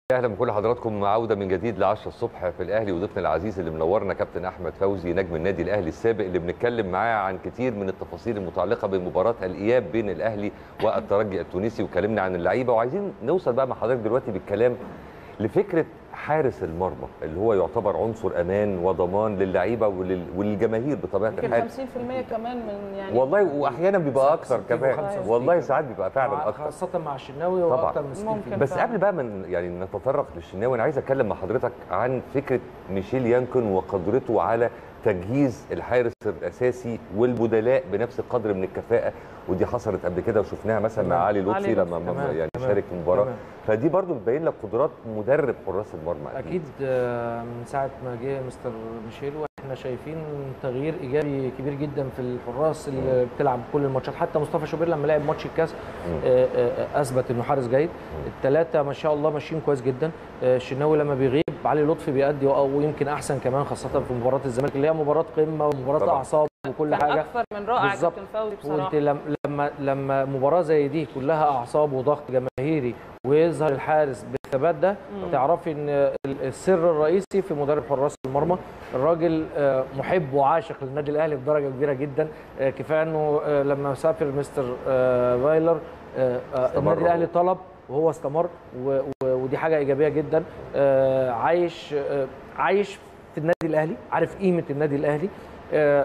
اهلا بكل حضراتكم عوده من جديد ل 10 الصبح في الاهلي وضيفنا العزيز اللي منورنا كابتن احمد فوزي نجم النادي الاهلي السابق اللي بنتكلم معاه عن كتير من التفاصيل المتعلقه بمباراه الاياب بين الاهلي والترجي التونسي وكلمنا عن اللعيبه وعايزين نوصل بقى مع حضرتك دلوقتي بالكلام لفكره حارس المرمى اللي هو يعتبر عنصر امان وضمان للعيبه ولل... وللجماهير بطبيعه يمكن الحال 50% كمان من يعني والله واحيانا بيبقى اكتر كمان 65 والله ساعات بيبقى فعلا اكتر خاصة مع الشناوي طبعاً. واكتر من 60% ممكن. بس فعلا. قبل بقى من يعني نتطرق للشناوي انا عايز اتكلم مع حضرتك عن فكره ميشيل يانكون وقدرته على تجهيز الحارس الاساسي والبدلاء بنفس القدر من الكفاءه ودي حصلت قبل كده وشفناها مثلا مع تمام. علي لطفي علي لما لطفي. ما- يعني تمام. شارك في المباراه تمام. فدي برضو بتبين لك قدرات مدرب حراس المرمى اكيد آه، من ساعه ما جه مستر ميشيل واحنا شايفين تغيير ايجابي كبير جدا في الحراس اللي بتلعب كل الماتشات حتى مصطفى شوبير لما لعب ماتش الكاس آه، آه، اثبت انه حارس جيد الثلاثه ما شاء الله ماشيين كويس جدا آه، الشناوي لما بيغيب علي لطفي بيأدي ويمكن احسن كمان خاصه في مباراه الزمالك اللي هي مباراه قمه ومباراه طبعاً. اعصاب وكل كان حاجه اكثر من رائع بالظبط. كابتن فوزي وانت بصراحه لم- لما لما مباراه زي دي كلها اعصاب وضغط جماهيري ويظهر الحارس بالثبات ده تعرفي ان ال- السر الرئيسي في مدرب حراس المرمى الراجل آه، محب وعاشق للنادي الاهلي بدرجه كبيره جدا آه، كفايه انه آه، لما سافر مستر آه، فايلر آه، آه، استمر النادي الاهلي هو. طلب وهو استمر و- و- ودي حاجه ايجابيه جدا آه، عايش آه، عايش في النادي الاهلي عارف قيمه النادي الاهلي آه،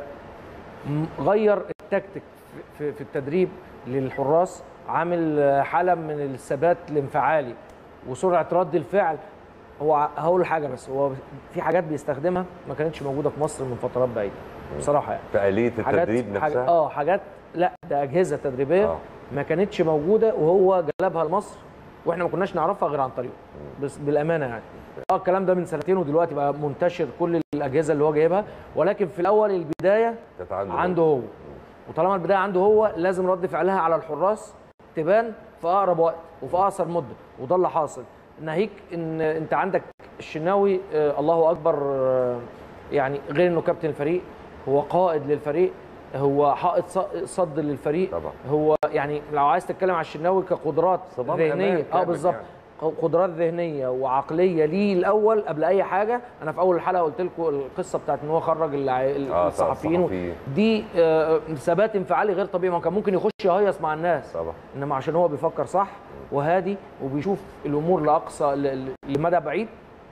م- غير التكتيك في- في في التدريب للحراس عامل آه، حاله من الثبات الانفعالي وسرعه رد الفعل هو ع- هقول حاجه بس هو في حاجات بيستخدمها ما كانتش موجوده في مصر من فترات بعيده بصراحه يعني في آلية حاجات التدريب حاج- نفسها اه حاجات لا ده اجهزه تدريبيه آه. ما كانتش موجوده وهو جلبها لمصر واحنا ما كناش نعرفها غير عن طريقه بس بالامانه يعني اه الكلام ده من سنتين ودلوقتي بقى منتشر كل الاجهزه اللي هو جايبها ولكن في الاول البدايه كانت عنده عنده هو وطالما البدايه عنده هو لازم رد فعلها على الحراس تبان في اقرب وقت وفي اقصر مده وده اللي حاصل ناهيك ان انت عندك الشناوي آه الله اكبر آه يعني غير انه كابتن الفريق هو قائد للفريق هو حائط ص- صد للفريق طبعا. هو يعني لو عايز تتكلم على الشناوي كقدرات صمام أمان ذهنيه اه كامل بالظبط يعني. قدرات ذهنيه وعقليه ليه الاول قبل اي حاجه انا في اول الحلقه قلت لكم القصه بتاعت ان هو خرج الع- آه، الصحفيين الصحفيين. دي آه، ثبات انفعالي غير طبيعي ما كان ممكن يخش يهيص مع الناس طبعا انما عشان هو بيفكر صح وهادي وبيشوف الامور لاقصى ل- ل- لمدى بعيد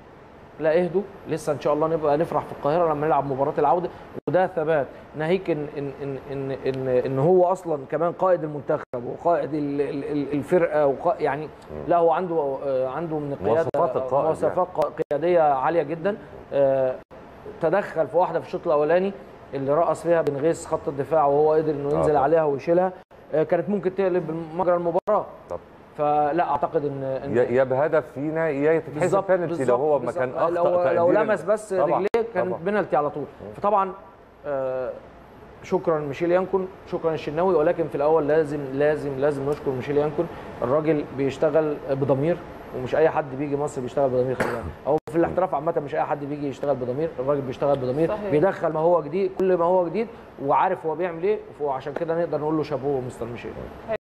لا اهدوا لسه ان شاء الله نبقى نفرح في القاهره لما نلعب مباراه العوده وده ثبات ناهيك ان ان ان ان ان, إن هو اصلا كمان قائد المنتخب وقائد ال- ال- ال- الفرقه وقا يعني لا هو عنده آه، عنده من القياده مواصفات القائد مواصفات قياديه عاليه جدا آه، تدخل في واحده في الشوط الاولاني اللي رقص فيها بن غيث خط الدفاع وهو قدر انه آه ينزل طبعا. عليها ويشيلها آه، كانت ممكن تقلب مجرى المباراه طب فلا اعتقد ان إن- يا يا بهدف فينا يا تتحسب بالظبط بنالتي لو هو ما بالظبط. كان اخطا لو, لو تقديراً. لمس بس طبعاً، رجليه كان طبعاً. بنالتي على طول فطبعا آه شكرا ميشيل يانكون شكرا الشناوي ولكن في الاول لازم لازم لازم نشكر ميشيل يانكون الراجل بيشتغل بضمير ومش اي حد بيجي مصر بيشتغل بضمير خلي بالك او في الاحتراف عامه مش اي حد بيجي يشتغل بضمير الراجل بيشتغل بضمير صحيح. بيدخل ما هو جديد كل ما هو جديد وعارف هو بيعمل ايه وعشان كده نقدر نقول له شابوه مستر ميشيل